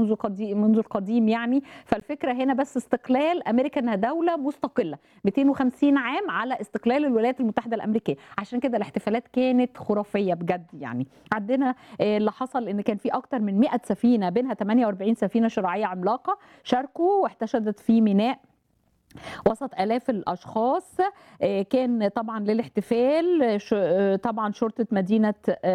منذ قديم منذ القديم يعني فالفكره هنا بس استقلال امريكا انها دوله مستقله 250 عام على استقلال الولايات المتحده الامريكيه عشان كده الاحتفالات كانت خرافيه بجد يعني عندنا اللي حصل ان كان في اكتر من 100 سفينه بينها 48 سفينه شراعيه عملاقه شاركوا واحتشدت في ميناء وسط الاف الاشخاص كان طبعا للاحتفال طبعا شرطه مدينه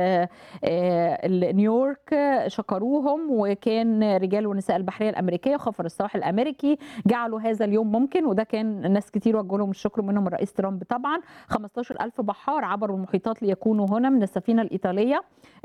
نيويورك شكروهم وكان رجال ونساء البحريه الامريكيه وخفر السواحل الامريكي جعلوا هذا اليوم ممكن وده كان ناس كتير وجه لهم الشكر منهم الرئيس ترامب طبعا 15000 بحار عبروا المحيطات ليكونوا هنا من السفينه الايطاليه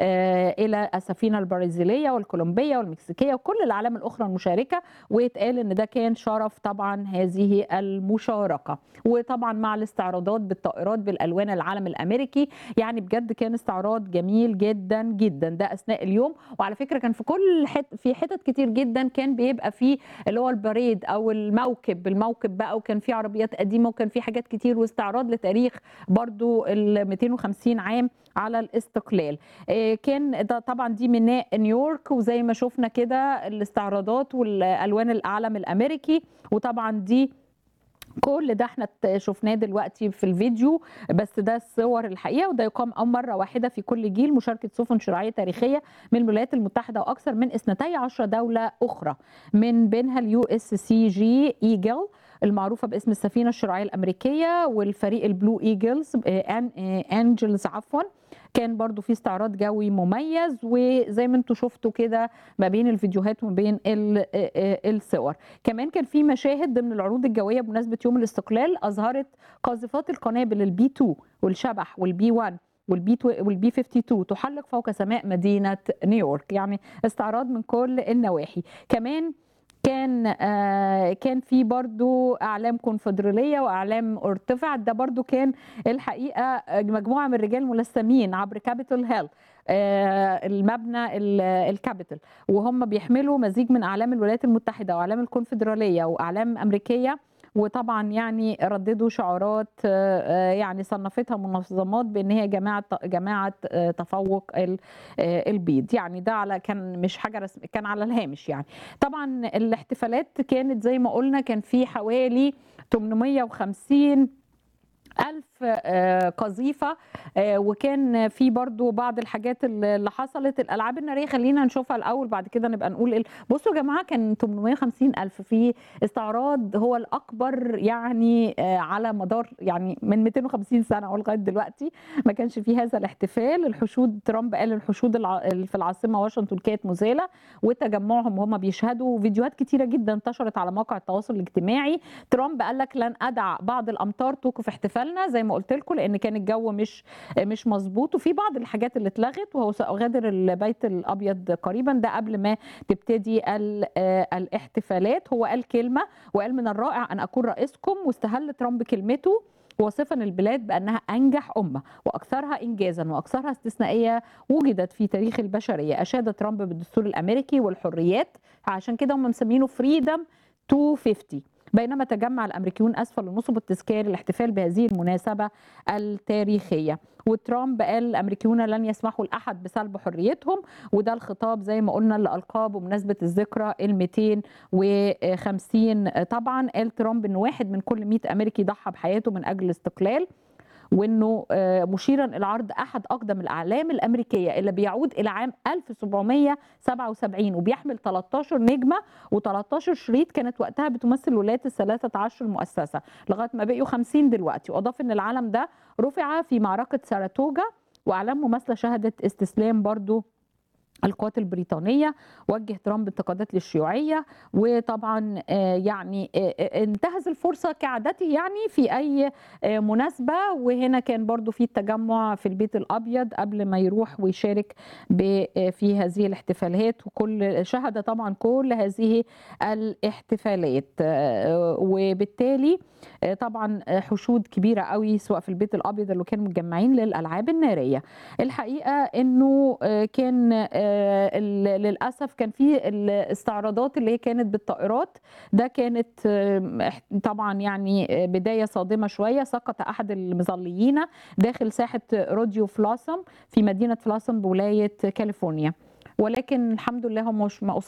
الى السفينه البرازيليه والكولومبيه والمكسيكيه وكل الاعلام الاخرى المشاركه واتقال ان ده كان شرف طبعا هذه المشاركه وطبعا مع الاستعراضات بالطائرات بالالوان العلم الامريكي يعني بجد كان استعراض جميل جدا جدا ده اثناء اليوم وعلى فكره كان في كل حت في حتت كتير جدا كان بيبقى فيه اللي هو البريد او الموكب الموكب بقى وكان في عربيات قديمه وكان في حاجات كتير واستعراض لتاريخ برضو ال 250 عام على الاستقلال كان ده طبعا دي ميناء نيويورك وزي ما شفنا كده الاستعراضات والالوان الاعلم الامريكي وطبعا دي كل ده احنا شفناه دلوقتي في الفيديو بس ده الصور الحقيقه وده يقام او مره واحده في كل جيل مشاركه سفن شراعيه تاريخيه من الولايات المتحده واكثر من اثنتي عشر دوله اخرى من بينها اليو اس سي جي ايجل المعروفه باسم السفينه الشراعيه الامريكيه والفريق البلو ايجلز انجلز عفوا كان برضو في استعراض جوي مميز وزي ما انتم شفتوا كده ما بين الفيديوهات وما بين الصور كمان كان في مشاهد ضمن العروض الجويه بمناسبه يوم الاستقلال اظهرت قاذفات القنابل البي 2 والشبح والبي 1 والبي والبي 52 تحلق فوق سماء مدينه نيويورك يعني استعراض من كل النواحي كمان كان آه كان في برضو اعلام كونفدراليه واعلام ارتفعت ده برضو كان الحقيقه مجموعه من الرجال ملثمين عبر كابيتول هيل آه المبنى الكابيتال وهم بيحملوا مزيج من اعلام الولايات المتحده واعلام الكونفدراليه واعلام امريكيه وطبعا يعني رددوا شعارات يعني صنفتها منظمات بان هي جماعه جماعه تفوق البيض يعني ده على كان مش حاجه رسمي كان على الهامش يعني طبعا الاحتفالات كانت زي ما قلنا كان في حوالي 850 ألف قذيفة وكان في برضو بعض الحاجات اللي حصلت الألعاب النارية خلينا نشوفها الأول بعد كده نبقى نقول بصوا يا جماعة كان 850 ألف في استعراض هو الأكبر يعني على مدار يعني من 250 سنة ولغاية دلوقتي ما كانش في هذا الاحتفال الحشود ترامب قال الحشود في العاصمة واشنطن كانت مزالة وتجمعهم وهم بيشهدوا فيديوهات كتيرة جدا انتشرت على مواقع التواصل الاجتماعي ترامب قال لك لن أدع بعض الأمطار توقف احتفال احتفالنا زي ما قلت لكم لان كان الجو مش مش مظبوط وفي بعض الحاجات اللي اتلغت وهو غادر البيت الابيض قريبا ده قبل ما تبتدي الاحتفالات هو قال كلمه وقال من الرائع ان اكون رئيسكم واستهل ترامب كلمته واصفا البلاد بانها انجح امه واكثرها انجازا واكثرها استثنائيه وجدت في تاريخ البشريه اشاد ترامب بالدستور الامريكي والحريات عشان كده هم مسمينه فريدم 250 بينما تجمع الامريكيون اسفل النصب التذكاري للاحتفال بهذه المناسبه التاريخيه وترامب قال الامريكيون لن يسمحوا لاحد بسلب حريتهم وده الخطاب زي ما قلنا اللي القاه بمناسبه الذكرى ال 250 طبعا قال ترامب ان واحد من كل 100 امريكي ضحى بحياته من اجل الاستقلال وانه مشيرا الى عرض احد اقدم الاعلام الامريكيه اللي بيعود الى عام 1777 وبيحمل 13 نجمه و13 شريط كانت وقتها بتمثل الولايات الثلاثه عشر المؤسسه لغايه ما بقيوا 50 دلوقتي واضاف ان العلم ده رفع في معركه ساراتوجا واعلام مماثله شهدت استسلام برضو القوات البريطانية وجه ترامب انتقادات للشيوعية وطبعا يعني انتهز الفرصة كعادته يعني في أي مناسبة وهنا كان برضو في التجمع في البيت الأبيض قبل ما يروح ويشارك في هذه الاحتفالات وكل شهد طبعا كل هذه الاحتفالات وبالتالي طبعا حشود كبيرة قوي سواء في البيت الأبيض اللي كانوا متجمعين للألعاب النارية الحقيقة أنه كان للاسف كان في الاستعراضات اللي هي كانت بالطائرات ده كانت طبعا يعني بدايه صادمه شويه سقط احد المظليين داخل ساحه روديو فلاسم في مدينه فلاسم بولايه كاليفورنيا ولكن الحمد لله هم مش ما